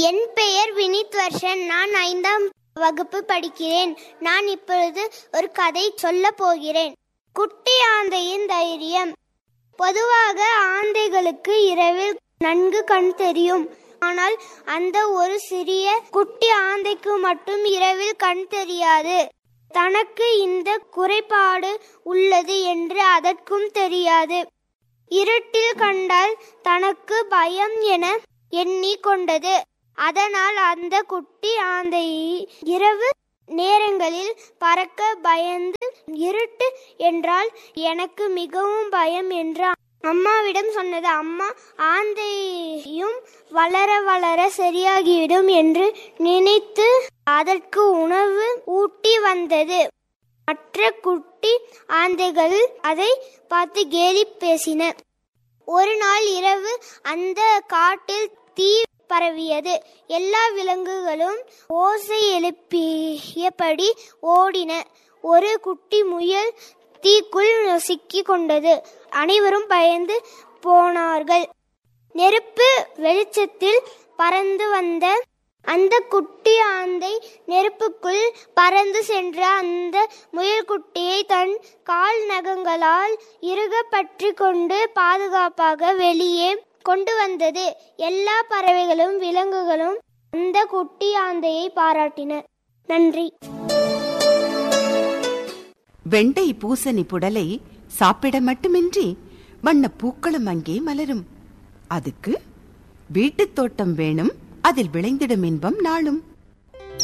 என் பெயர் வினித் வர்ஷன் நான் ஐந்தாம் வகுப்பு படிக்கிறேன் நான் இப்பொழுது ஒரு கதை சொல்ல போகிறேன் குட்டி ஆந்தையின் தைரியம் பொதுவாக ஆந்தைகளுக்கு இரவில் நன்கு கண் தெரியும் ஆனால் அந்த ஒரு சிறிய குட்டி ஆந்தைக்கு மட்டும் இரவில் கண் தெரியாது தனக்கு இந்த குறைபாடு உள்ளது என்று அதற்கும் தெரியாது இருட்டில் கண்டால் தனக்கு பயம் என எண்ணி கொண்டது அதனால் அந்த குட்டி ஆந்தை இரவு நேரங்களில் பறக்க பயந்து இருட்டு என்றால் எனக்கு மிகவும் பயம் என்று அம்மாவிடம் சொன்னது அம்மா ஆந்தையும் வளர வளர சரியாகிவிடும் என்று நினைத்து அதற்கு உணவு ஊட்டி வந்தது மற்ற குட்டி ஆந்தைகள் அதை பார்த்து கேலி பேசின ஒரு நாள் இரவு அந்த காட்டில் தீ பரவியது எல்லா விலங்குகளும் ஓசை எழுப்பியபடி ஓடின ஒரு குட்டி முயல் தீக்குள் சிக்கி கொண்டது அனைவரும் பயந்து போனார்கள் நெருப்பு வெளிச்சத்தில் பறந்து வந்த அந்த குட்டி ஆந்தை நெருப்புக்குள் பறந்து சென்ற அந்த முயல்குட்டியை தன் கால் நகங்களால் இறுக பற்றி கொண்டு பாதுகாப்பாக வெளியே கொண்டு வந்தது எல்லா பறவைகளும் விலங்குகளும் அந்த குட்டி ஆந்தையை பாராட்டின நன்றி வெண்டை பூசணி புடலை சாப்பிட மட்டுமின்றி வண்ண பூக்களும் அங்கே மலரும் அதுக்கு வீட்டுத் தோட்டம் வேணும் அதில் விளைந்திடும் இன்பம் நாளும்